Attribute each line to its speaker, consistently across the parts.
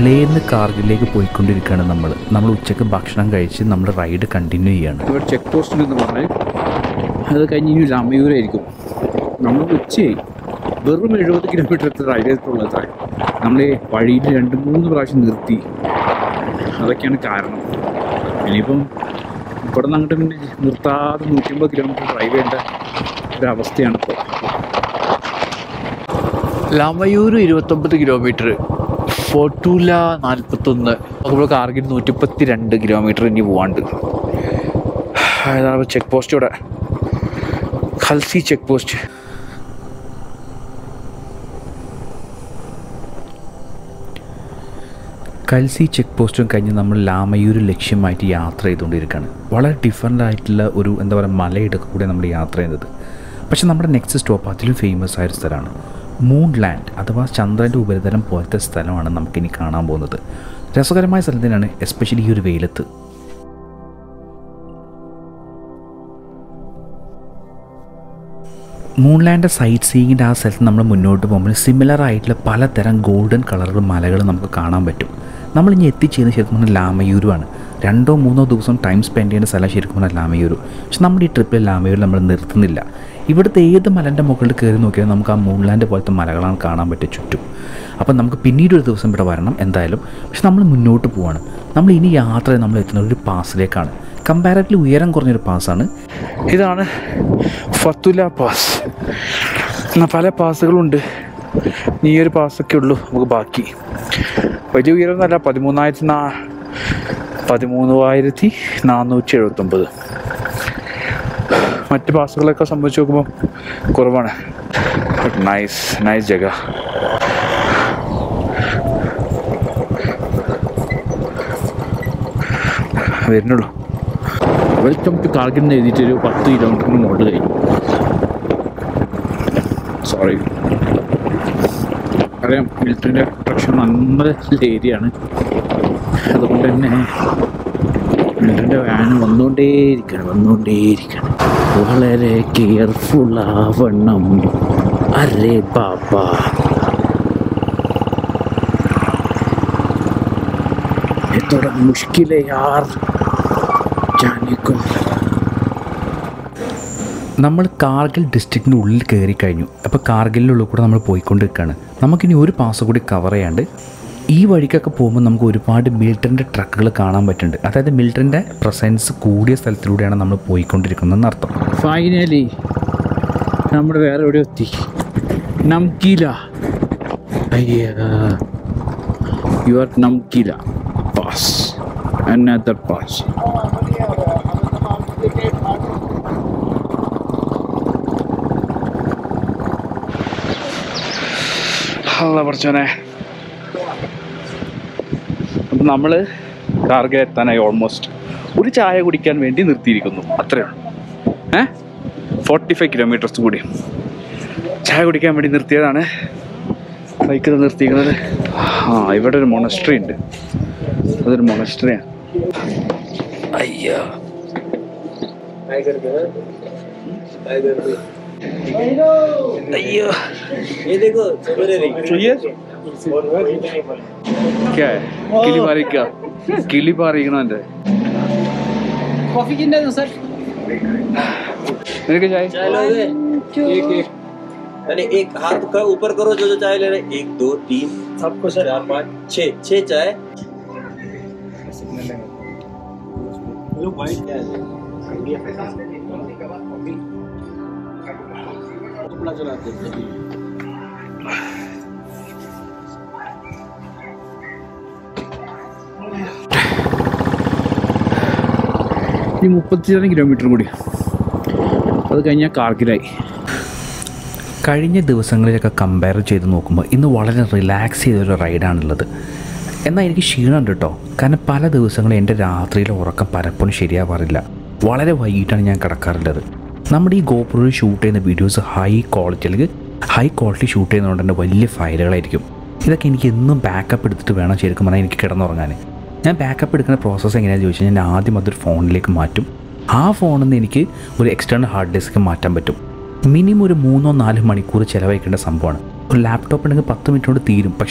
Speaker 1: ലേന്ന് കാർഗിലേക്ക് പോയിക്കൊണ്ടിരിക്കുകയാണ് നമ്മൾ നമ്മൾ ഉച്ചയ്ക്ക് ഭക്ഷണം കഴിച്ച് നമ്മൾ റൈഡ് കണ്ടിന്യൂ ചെയ്യാണ്
Speaker 2: ഇവിടെ ചെക്ക് പോസ്റ്റിൽ എന്ന് പറഞ്ഞാൽ അത് കഴിഞ്ഞ് ഇനി ലമയൂരായിരിക്കും നമ്മൾ ഉച്ചയായി വെറും എഴുപത് കിലോമീറ്റർ റൈഡ് ചെയ്തിട്ടുള്ളത് നമ്മൾ ഈ വഴിയിൽ രണ്ട് മൂന്ന് പ്രാവശ്യം നിർത്തി അതൊക്കെയാണ് കാരണം ഇനിയിപ്പം ഇവിടെ നിന്ന് അങ്ങോട്ട് പിന്നെ നിർത്താതെ നൂറ്റമ്പത് കിലോമീറ്റർ ഡ്രൈവ് ചെയ്യേണ്ട ഒരവസ്ഥയാണ് ഇപ്പോൾ
Speaker 3: ലമയൂർ ഇരുപത്തൊമ്പത് കിലോമീറ്റർ ഫോട്ടൂല നാൽപ്പത്തൊന്ന് നമ്മൾ കാർഗിൽ നൂറ്റിപ്പത്തി രണ്ട് കിലോമീറ്റർ ഇനി പോവാണ്ട് അതാണ് ചെക്ക് പോസ്റ്റ് ഇവിടെ Khalsi check post
Speaker 1: Khalsi check പോസ്റ്റും കഴിഞ്ഞ് നമ്മൾ ലാമയൂർ ലക്ഷ്യമായിട്ട് യാത്ര ചെയ്തുകൊണ്ടിരിക്കുകയാണ് വളരെ ഡിഫറെൻ്റ് ആയിട്ടുള്ള ഒരു എന്താ പറയുക മലയിടക്ക് കൂടെ നമ്മൾ യാത്ര ചെയ്യുന്നത് പക്ഷെ നമ്മുടെ നെക്സ്റ്റ് സ്റ്റോപ്പ് അതിലും ഫേമസ് ആയൊരു സ്ഥലമാണ് മൂൺ ലാൻഡ് അഥവാ ചന്ദ്രൻ്റെ ഉപരിതലം പോലത്തെ സ്ഥലമാണ് നമുക്കിനി കാണാൻ പോകുന്നത് രസകരമായ സ്ഥലം തന്നെയാണ് എസ്പെഷ്യലി ഈ ഒരു വെയിലത്ത് മൂൺലാൻഡ് സൈറ്റ് സീയിങ്ങിൻ്റെ ആ സ്ഥലത്ത് നമ്മൾ മുന്നോട്ട് പോകുമ്പോൾ സിമിലർ ആയിട്ടുള്ള പലതരം ഗോൾഡൻ കളർ മലകൾ നമുക്ക് കാണാൻ പറ്റും നമ്മൾ ഇനി എത്തിച്ചേരുന്ന ശരിക്കും പറഞ്ഞാൽ ലാമയൂരുമാണ് രണ്ടോ മൂന്നോ ദിവസം ടൈം സ്പെൻഡ് ചെയ്യുന്ന സ്ഥലം ശരിക്കും പറഞ്ഞാൽ ലാമയൂരു പക്ഷെ നമ്മുടെ ഈ ട്രിപ്പിൽ ലാമയൂർ നമ്മൾ നിർത്തുന്നില്ല ഇവിടുത്തെ ഏത് മലൻ്റെ മുകളിൽ കയറി നോക്കിയാൽ നമുക്ക് ആ മൂൺലാൻഡ് പോലത്തെ മലകളാണ് കാണാൻ പറ്റും ചുറ്റും അപ്പം നമുക്ക് പിന്നീട് ഒരു ദിവസം ഇവിടെ വരണം എന്തായാലും പക്ഷെ നമ്മൾ മുന്നോട്ട് പോവാണ് നമ്മൾ ഇനി യാത്ര നമ്മൾ എത്തുന്ന ഒരു പാസിലേക്കാണ് കമ്പാരറ്റീവ്ലി ഉയരം കുറഞ്ഞൊരു പാസ്സാണ്
Speaker 3: ഇതാണ് ഫത്തുല പാസ് എന്നാൽ പല പാസുകളുണ്ട് ഈ ഒരു പാസ്സൊക്കെ ഉള്ളൂ നമുക്ക് ബാക്കി വലിയ ഉയരമൊന്നുമല്ല പതിമൂന്നായിരത്തി നാ പതിമൂവായിരത്തി നാനൂറ്റി എഴുപത്തൊമ്പത് മറ്റ് പാസുകളൊക്കെ സംബന്ധിച്ച് നോക്കുമ്പോൾ കുറവാണ് ബട്ട് നൈസ് നൈസ് ജഗ വരുന്നുള്ളൂ
Speaker 2: വെൽക്കം ടു കാർഗിൽ എന്ന് എഴുതിയിട്ട് ഒരു പത്ത് കിലോമീറ്ററിന് മുകളിൽ കഴിഞ്ഞു സോറി അറിയാം മിലിറ്ററിൻ്റെ പ്രൊട്ടക്ഷൻ നല്ല ഏരിയയാണ് അതുകൊണ്ട് തന്നെ മിലിറ്ററിൻ്റെ വാൻ വന്നുകൊണ്ടേയിരിക്കണം വന്നുകൊണ്ടേയിരിക്കണം വളരെ കെയർഫുൾ ആവണം അരേ ബാബ ये थोड़ा मुश्किल है यार जाने को
Speaker 1: നമ്മൾ കാർഗിൽ ഡിസ്ട്രിക്റ്റിൻ്റെ ഉള്ളിൽ കയറി കഴിഞ്ഞു അപ്പോൾ കാർഗിലിനുള്ളിൽ കൂടെ നമ്മൾ പോയിക്കൊണ്ടിരിക്കുകയാണ് നമുക്കിനി ഒരു പാസ് കൂടി കവർ ചെയ്യാണ്ട് ഈ വഴിക്കൊക്കെ പോകുമ്പോൾ നമുക്ക് ഒരുപാട് മിലിറ്ററിൻ്റെ ട്രക്കുകൾ കാണാൻ പറ്റുന്നുണ്ട് അതായത് മിലിറ്ററിൻ്റെ പ്രസൻസ് കൂടിയ സ്ഥലത്തിലൂടെയാണ് നമ്മൾ പോയിക്കൊണ്ടിരിക്കുന്നതെന്ന് അർത്ഥം
Speaker 2: ഫൈനലി നമ്മൾ വേറെ എവിടെ എത്തി Namkila you are Namkila pass another pass
Speaker 3: അല്ല പഠിച്ചോനെ അപ്പം നമ്മൾ കാർഗ എത്താനായി ഓൾമോസ്റ്റ് ഒരു ചായ കുടിക്കാൻ വേണ്ടി നിർത്തിയിരിക്കുന്നു അത്രയേ ഉള്ളൂ ഏ ഫോർട്ടി ഫൈവ് കിലോമീറ്റേഴ്സ് കൂടി ചായ കുടിക്കാൻ വേണ്ടി നിർത്തിയതാണ് ബൈക്ക് നിർത്തിയിരിക്കുന്നത് ആ ഇവിടെ ഒരു മൊണസ്ട്രി ഉണ്ട് അതൊരു മൊണസ്ട്രിയാണ് അയ്യോ അയ്യോ चाहिए क्या है किली मारी क्या किली മാറിയിരിക്കണ
Speaker 2: കോഫി കിണ്ടോ സർ
Speaker 3: നിനക്ക് ചായ
Speaker 4: चाय लोगे एक एक यानी एक हाथ का ऊपर करो जो जो चाय ले रहे एक दो तीन सबको सर चार पाँच छः छः चाय
Speaker 2: ഈ മുപ്പത്തിരണ്ട് കിലോമീറ്റർ കൂടി അത് കഴിഞ്ഞാൽ കാർഗിലായി
Speaker 1: കഴിഞ്ഞ ദിവസങ്ങളിലൊക്കെ കമ്പയർ ചെയ്ത് നോക്കുമ്പോൾ ഇന്ന് വളരെ റിലാക്സ് ചെയ്തൊരു റൈഡാണുള്ളത് എന്നാൽ എനിക്ക് ക്ഷീണമുണ്ട് കേട്ടോ കാരണം പല ദിവസങ്ങളും എൻ്റെ രാത്രിയിലെ ഉറക്കം പലപ്പോഴും ശരിയാവാറില്ല വളരെ വൈകിട്ടാണ് ഞാൻ കിടക്കാറുള്ളത് നമ്മുടെ ഈ ഗോപുരയിൽ ഷൂട്ട് ചെയ്യുന്ന വീഡിയോസ് ഹൈ ക്വാളിറ്റി അല്ലെങ്കിൽ ഹൈ ക്വാളിറ്റി ഷൂട്ട് ചെയ്യുന്നതുകൊണ്ട് തന്നെ വലിയ ഫയലുകളായിരിക്കും ഇതൊക്കെ എനിക്ക് എന്നും ബാക്കപ്പ് എടുത്തിട്ട് വേണം ശരിക്കും പറഞ്ഞാൽ എനിക്ക് കിടന്നുറങ്ങാൻ ഞാൻ ബാക്കപ്പ് എടുക്കുന്ന പ്രോസസ്സ് എങ്ങനെയാണെന്ന് ചോദിച്ചാൽ ഞാൻ ആദ്യം അതൊരു ഫോണിലേക്ക് മാറ്റും ആ ഫോണിൽ നിന്ന് എനിക്ക് ഒരു എക്സ്റ്റേണൽ ഹാർഡ് ഡിസ്ക് മാറ്റാൻ പറ്റും മിനിമം ഒരു മൂന്നോ നാല് മണിക്കൂർ ചിലവഴിക്കേണ്ട സംഭവമാണ് ഒരു ലാപ്ടോപ്പ് ഉണ്ടെങ്കിൽ പത്ത് മിനിറ്റ് കൊണ്ട് തീരും പക്ഷേ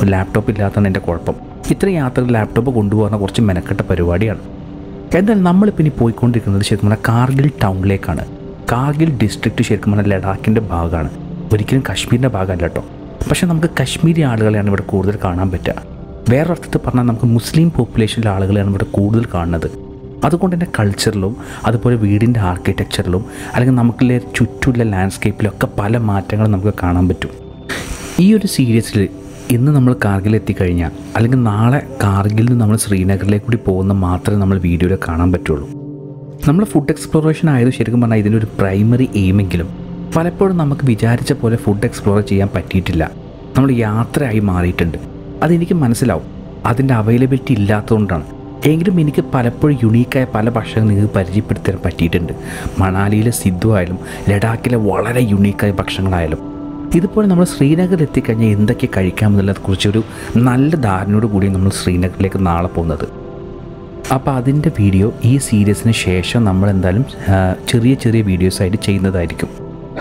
Speaker 1: ലാപ്ടോപ്പ് ഇല്ലാത്തതാണ് എൻ്റെ കുഴപ്പം ഇത്രയും യാത്രകൾ ലാപ്ടോപ്പ് കൊണ്ടുപോകുന്ന കുറച്ച് മെനക്കെട്ട പരിപാടിയാണ് എന്നാൽ നമ്മളിപ്പോൾ ഇനി പോയിക്കൊണ്ടിരിക്കുന്നത് ശരിക്കും പറഞ്ഞാൽ കാർഗിൽ ടൗണിലേക്കാണ് കാർഗിൽ ഡിസ്ട്രിക്റ്റ് ശരിക്കും പറഞ്ഞാൽ ലഡാക്കിൻ്റെ ഭാഗമാണ് ഒരിക്കലും കാശ്മീരിൻ്റെ ഭാഗമല്ല കേട്ടോ പക്ഷേ നമുക്ക് കാശ്മീരി ആളുകളെയാണ് ഇവിടെ കൂടുതൽ കാണാൻ പറ്റുക വേറെ അർത്ഥത്തിൽ പറഞ്ഞാൽ നമുക്ക് മുസ്ലിം പോപ്പുലേഷനിലെ ആളുകളെയാണ് ഇവിടെ കൂടുതൽ കാണുന്നത് അതുകൊണ്ട് തന്നെ കൾച്ചറിലും അതുപോലെ വീടിൻ്റെ ആർക്കിടെക്ചറിലും അല്ലെങ്കിൽ നമുക്കുള്ള ചുറ്റുമുള്ള ലാൻഡ്സ്കേപ്പിലും ഒക്കെ പല മാറ്റങ്ങളും നമുക്ക് കാണാൻ പറ്റും ഈ ഒരു സീരീസിൽ ഇന്ന് നമ്മൾ കാർഗിൽ എത്തിക്കഴിഞ്ഞാൽ അല്ലെങ്കിൽ നാളെ കാർഗിൽ നിന്ന് നമ്മൾ ശ്രീനഗറിലേക്ക് കൂടി പോകുന്ന മാത്രമേ നമ്മൾ വീഡിയോയിൽ കാണാൻ പറ്റുള്ളൂ നമ്മൾ ഫുഡ് എക്സ്പ്ലോറേഷൻ ആയത് ശരിക്കും പറഞ്ഞാൽ ഇതിൻ്റെ ഒരു പ്രൈമറി എയിമെങ്കിലും പലപ്പോഴും നമുക്ക് വിചാരിച്ച പോലെ ഫുഡ് എക്സ്പ്ലോർ ചെയ്യാൻ പറ്റിയിട്ടില്ല നമ്മൾ യാത്രയായി മാറിയിട്ടുണ്ട് അതെനിക്ക് മനസ്സിലാവും അതിൻ്റെ അവൈലബിലിറ്റി ഇല്ലാത്തതുകൊണ്ടാണ് എങ്കിലും എനിക്ക് പലപ്പോഴും യുണീക്കായ പല ഭക്ഷണങ്ങൾ നിങ്ങൾക്ക് പരിചയപ്പെടുത്തി തരാൻ പറ്റിയിട്ടുണ്ട് മണാലിയിലെ സിദ്ധു ആയാലും ലഡാക്കിലെ വളരെ യുണീക്കായ ഭക്ഷണങ്ങളായാലും ഇതുപോലെ നമ്മൾ ശ്രീനഗറിൽ എത്തിക്കഴിഞ്ഞാൽ എന്തൊക്കെ കഴിക്കാമെന്നുള്ളതിനെക്കുറിച്ചൊരു നല്ല ധാരണയോട് കൂടി നമ്മൾ ശ്രീനഗറിലേക്ക് നാളെ പോകുന്നത് അപ്പോൾ അതിൻ്റെ വീഡിയോ ഈ സീരീസിന് ശേഷം നമ്മൾ എന്തായാലും ആ, ചെറിയ ചെറിയ വീഡിയോസ് ആയിട്ട് ചെയ്യുന്നതായിരിക്കും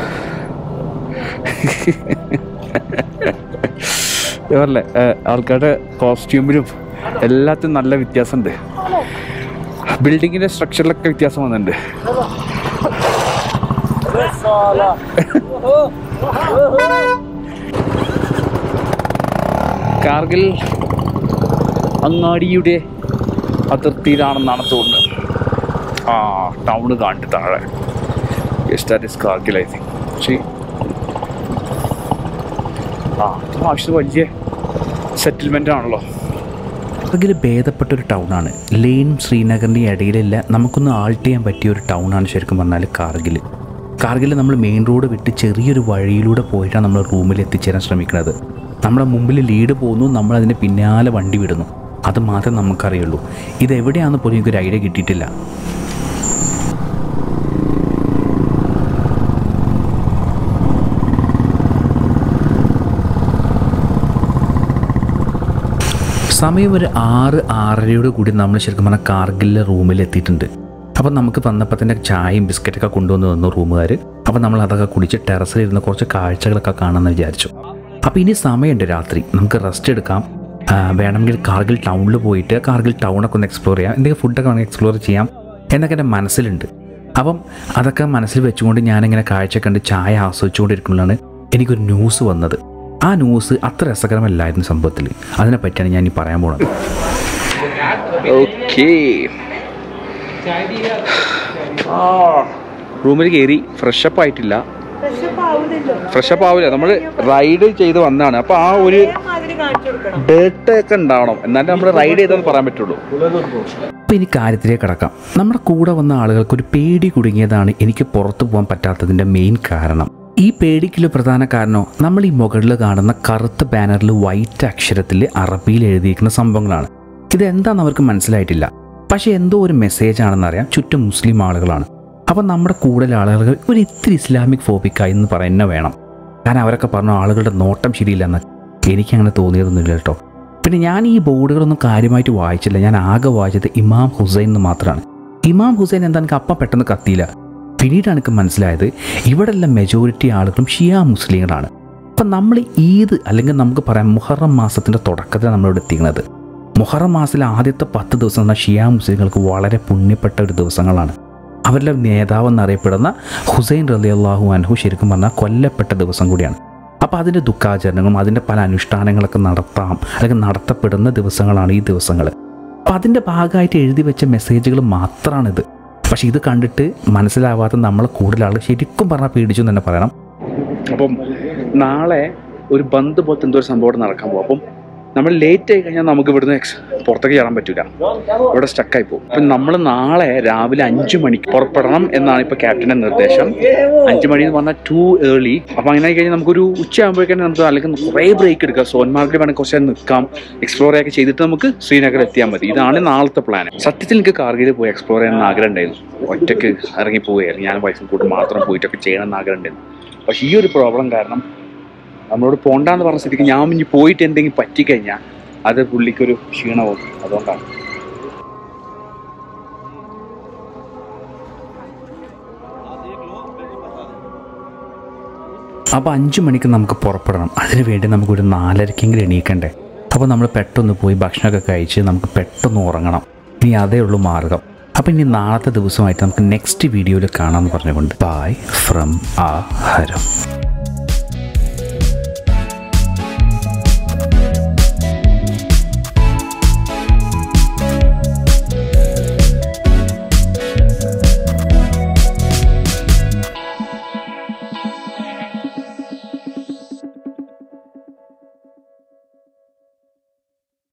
Speaker 3: ഇവരല്ലേ ആൾക്കാരുടെ കോസ്റ്റ്യൂമിലും എല്ലാത്തിനും നല്ല വ്യത്യാസമുണ്ട് ബിൽഡിങ്ങിന്റെ സ്ട്രക്ചറിലൊക്കെ വ്യത്യാസം വന്നിട്ടുണ്ട് കാർഗിൽ അങ്ങാടിയുടെ അതിർത്തിയിലാണെന്നാണ് തോന്നുന്നത് ആ ടൗണ് കാണിട്ട് താഴെ yes that is Kargil I think പക്ഷേ ആ ഇത് ആവശ്യം വലിയ സെറ്റിൽമെൻ്റ് ആണല്ലോ
Speaker 1: കാർഗിൽ ഭേദപ്പെട്ട ഒരു ടൗണാണ് ലെയിനും ശ്രീനഗറിൻ്റെ ഇടയിലില്ല നമുക്കൊന്ന് ആൾട്ട് ചെയ്യാൻ പറ്റിയ ഒരു ടൗണാണ് ശരിക്കും പറഞ്ഞാൽ കാർഗിൽ കാർഗിൽ നമ്മൾ മെയിൻ റോഡ് വിട്ട് ചെറിയൊരു വഴിയിലൂടെ പോയിട്ടാണ് നമ്മൾ റൂമിൽ എത്തിച്ചേരാൻ ശ്രമിക്കുന്നത് നമ്മുടെ മുമ്പിൽ ലീഡ് പോകുന്നു നമ്മൾ അതിൻ്റെ പിന്നാലെ വണ്ടി വിടുന്നു അത് മാത്രമേ നമുക്കറിയുള്ളൂ ഇത് എവിടെയാണെന്ന് പോലും എനിക്കൊരു ഐഡിയ കിട്ടിയിട്ടില്ല സമയം ഒരു ആറ് ആറരയോട് കൂടി നമ്മൾ ശരിക്കും പറഞ്ഞാൽ കാർഗിലിലെ റൂമിൽ എത്തിയിട്ടുണ്ട് അപ്പം നമുക്ക് വന്നപ്പോൾ തന്നെ ചായയും ബിസ്ക്കറ്റൊക്കെ കൊണ്ടുവന്ന് തന്നു റൂമുകാർ അപ്പം നമ്മൾ അതൊക്കെ കുടിച്ച് ടെറസിലിരുന്ന് കുറച്ച് കാഴ്ചകളൊക്കെ കാണാമെന്ന് വിചാരിച്ചു അപ്പോൾ ഇനി സമയമുണ്ട് രാത്രി നമുക്ക് റെസ്റ്റ് എടുക്കാം ആ, വേണമെങ്കിൽ കാർഗിൽ ടൗണിൽ പോയിട്ട് കാർഗിൽ ടൗണൊക്കെ ഒന്ന് എക്സ്പ്ലോർ ചെയ്യാം എന്തെങ്കിലും ഫുഡൊക്കെ വേണമെങ്കിൽ എക്സ്പ്ലോർ ചെയ്യാം എന്നൊക്കെ എൻ്റെ മനസ്സിലുണ്ട് അപ്പം അതൊക്കെ മനസ്സിൽ വെച്ചുകൊണ്ട് ഞാനിങ്ങനെ കാഴ്ച കണ്ട് ചായ ആസ്വദിച്ചുകൊണ്ടിരിക്കുമ്പോഴാണ് എനിക്കൊരു ന്യൂസ് വന്നത് ആ ന്യൂസ് അത്ര രസകരമല്ലായിരുന്നു സംഭവത്തിൽ അതിനെ പറ്റിയാണ് ഞാൻ ഈ പറയാൻ പോകുന്നത്
Speaker 3: ഓക്കേ റൂമിൽ കയറി ഫ്രഷപ്പ് ആയിട്ടില്ല ഫ്രഷപ്പ് ആവില്ല നമ്മൾ റൈഡ് ചെയ്ത് വന്നതാണ് അപ്പൊ ആ ഒരു ഡേട്ട് ഒക്കെ ഉണ്ടാവണം എന്നാലും നമ്മൾ റൈഡ് ചെയ്തെന്ന് പറയാൻ പറ്റുള്ളൂ
Speaker 1: അപ്പോൾ ഇനി കാര്യത്തിലേക്ക് കിടക്കാം നമ്മുടെ കൂടെ വന്ന ആളുകൾക്ക് ഒരു പേടി കുടുങ്ങിയതാണ് എനിക്ക് പുറത്തു പോകാൻ പറ്റാത്തതിൻ്റെ മെയിൻ കാരണം ഈ പേടിക്കുള്ള പ്രധാന കാരണം നമ്മൾ ഈ മുകളിൽ കാണുന്ന കറുത്ത ബാനറിൽ വൈറ്റ് അക്ഷരത്തിൽ അറബിയിൽ എഴുതിയിരിക്കുന്ന സംഭവങ്ങളാണ് ഇതെന്താണെന്ന് അവർക്ക് മനസ്സിലായിട്ടില്ല പക്ഷേ എന്തോ ഒരു മെസ്സേജ് ആണെന്നറിയാം ചുറ്റും മുസ്ലിം ആളുകളാണ് അപ്പം നമ്മുടെ കൂടുതൽ ആളുകൾ ഒരു ഇത്തിരി ഇസ്ലാമിക് ഫോബിക്കായി എന്ന് പറയുന്നത് വേണം കാരണം അവരൊക്കെ പറഞ്ഞു ആളുകളുടെ നോട്ടം ശരിയില്ലെന്ന് എനിക്കങ്ങനെ തോന്നിയതൊന്നുമില്ല കേട്ടോ പിന്നെ ഞാൻ ഈ ബോർഡുകളൊന്നും കാര്യമായിട്ട് വായിച്ചില്ല ഞാൻ ആകെ വായിച്ചത് ഇമാം ഹുസൈൻ എന്ന് മാത്രമാണ് ഇമാം ഹുസൈൻ എന്താ എനിക്ക് അപ്പം പെട്ടെന്ന് കത്തിയില്ല പിന്നീടാണ് എനിക്ക് മനസ്സിലായത് ഇവിടെയുള്ള മെജോറിറ്റി ആളുകളും ഷിയ മുസ്ലിങ്ങളാണ് അപ്പം നമ്മൾ ഈദ് അല്ലെങ്കിൽ നമുക്ക് പറയാം മുഹറം മാസത്തിൻ്റെ തുടക്കത്തിൽ നമ്മളിവിടെ എത്തിക്കുന്നത് മുഹറം മാസത്തിലെ ആദ്യത്തെ പത്ത് ദിവസം എന്ന ഷിയ മുസ്ലിങ്ങൾക്ക് വളരെ പുണ്യപ്പെട്ട ഒരു ദിവസങ്ങളാണ് അവരുടെ നേതാവ് എന്നറിയപ്പെടുന്ന ഹുസൈൻ റലി അള്ളാഹു അൻഹു ശരിക്കും പറഞ്ഞാൽ കൊല്ലപ്പെട്ട ദിവസം കൂടിയാണ് അപ്പോൾ അതിൻ്റെ ദുഃഖാചരണങ്ങളും അതിൻ്റെ പല അനുഷ്ഠാനങ്ങളൊക്കെ നടത്താം അല്ലെങ്കിൽ നടത്തപ്പെടുന്ന ദിവസങ്ങളാണ് ഈ ദിവസങ്ങൾ അപ്പോൾ അതിൻ്റെ ഭാഗമായിട്ട് എഴുതി വെച്ച മെസ്സേജുകൾ മാത്രമാണിത് പക്ഷേ ഇത് കണ്ടിട്ട് മനസ്സിലാവാത്ത നമ്മളെ കൂടുതൽ ആൾ ശരിക്കും പറഞ്ഞാൽ പേടിച്ചു എന്ന് തന്നെ പറയണം
Speaker 3: അപ്പം നാളെ ഒരു ബന്ദ് പോലത്തെ എന്തോ ഒരു സംഭവം ഇവിടെ നടക്കാൻ പോകും അപ്പം നമ്മൾ ലേറ്റ് ആയി കഴിഞ്ഞാൽ നമുക്ക് ഇവിടുന്ന് എക്സ് പുറത്തേക്ക് കയറാൻ പറ്റില്ല ഇവിടെ സ്റ്റക്കായി പോകും അപ്പം നമ്മൾ നാളെ രാവിലെ അഞ്ചു മണിക്ക് പുറപ്പെടണം എന്നാണ് ഇപ്പോൾ ക്യാപ്റ്റൻ്റെ നിർദ്ദേശം അഞ്ചു മണി എന്ന് പറഞ്ഞാൽ ടു ഏർലി അപ്പം അങ്ങനെ ആയി കഴിഞ്ഞാൽ നമുക്കൊരു ഉച്ചയാകുമ്പോഴേക്കും നമുക്ക് അല്ലെങ്കിൽ കുറേ ബ്രേക്ക് എടുക്കാം സോൻമാർഗിൽ വേണമെങ്കിൽ കുറച്ച് നേരം നിൽക്കാം എക്സ്പ്ലോർ ഒക്കെ ചെയ്തിട്ട് നമുക്ക് ശ്രീനഗർ എത്തിയാൽ മതി ഇതാണ് നാളത്തെ പ്ലാൻ സത്യത്തിൽ എനിക്ക് കാർഗിൽ പോയി എക്സ്പ്ലോർ ചെയ്യാൻ ആഗ്രഹം ഉണ്ടായിരുന്നു ഒറ്റയ്ക്ക് ഇറങ്ങി പോവുകയായിരുന്നു ഞാൻ വൈഫും കൂട്ട് മാത്രം പോയിട്ടൊക്കെ ചെയ്യണം എന്ന് ആഗ്രഹം ഉണ്ടായിരുന്നു പക്ഷേ ഈ ഒരു പ്രോബ്ലം കാരണം നമ്മളോട് പോണ്ടാന്ന് പറഞ്ഞ സ്ഥിതിക്ക് ഞാൻ ഇനി പോയിട്ട് എന്തെങ്കിലും പറ്റിക്കഴിഞ്ഞാൽ അത് പുള്ളിക്കൊരു ക്ഷീണവും അതുകൊണ്ടാണ്
Speaker 1: അപ്പോൾ അഞ്ച് മണിക്ക് നമുക്ക് പുറപ്പെടണം അതിന് വേണ്ടി നമുക്കൊരു നാലരക്കെങ്കിലും എണീക്കണ്ടേ അപ്പോൾ നമ്മൾ പെട്ടെന്ന് പോയി ഭക്ഷണമൊക്കെ കഴിച്ച് നമുക്ക് പെട്ടെന്ന് ഉറങ്ങണം ഇനി അതേ ഉള്ളൂ മാർഗം അപ്പോൾ ഇനി നാളത്തെ ദിവസമായിട്ട് നമുക്ക് നെക്സ്റ്റ് വീഡിയോയിൽ കാണാമെന്ന് പറഞ്ഞുകൊണ്ട് ബൈ ഫ്രം ആ ഹരം